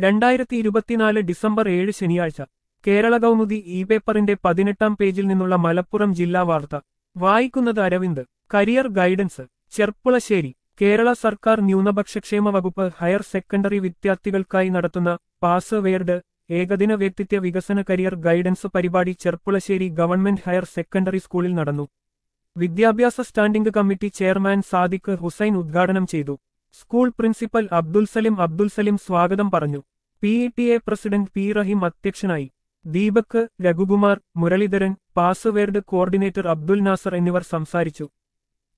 രണ്ടായിരത്തി ഇരുപത്തിനാല് ഡിസംബർ ഏഴ് ശനിയാഴ്ച കേരള കൗമുദി ഇ പേപ്പറിന്റെ പതിനെട്ടാം പേജിൽ നിന്നുള്ള മലപ്പുറം ജില്ലാ വാർത്ത വായിക്കുന്നത് അരവിന്ദ് കരിയർ ഗൈഡൻസ് ചെർപ്പുളശ്ശേരി കേരള സർക്കാർ ന്യൂനപക്ഷക്ഷേമ വകുപ്പ് ഹയർ സെക്കൻഡറി വിദ്യാർത്ഥികൾക്കായി നടത്തുന്ന പാസ് വേർഡ് ഏകദിന വ്യക്തിത്വ വികസന കരിയർ ഗൈഡൻസ് പരിപാടി ചെർപ്പുളശ്ശേരി ഗവൺമെന്റ് ഹയർ സെക്കൻഡറി സ്കൂളിൽ നടന്നു വിദ്യാഭ്യാസ standing committee chairman Sadiq Hussain ഉദ്ഘാടനം ചെയ്തു സ്കൂൾ പ്രിൻസിപ്പൽ അബ്ദുൽ സലിം അബ്ദുൽ സലിം സ്വാഗതം പറഞ്ഞു P E T A president P Rahim അധ്യക്ഷനായി ദീപക് രഘുകുമാർ മുരളീധരൻ പാസ്വേർഡ് കോർഡിനേറ്റർ അബ്ദുൽ നാസർ എന്നിവർ സംസാരിച്ചു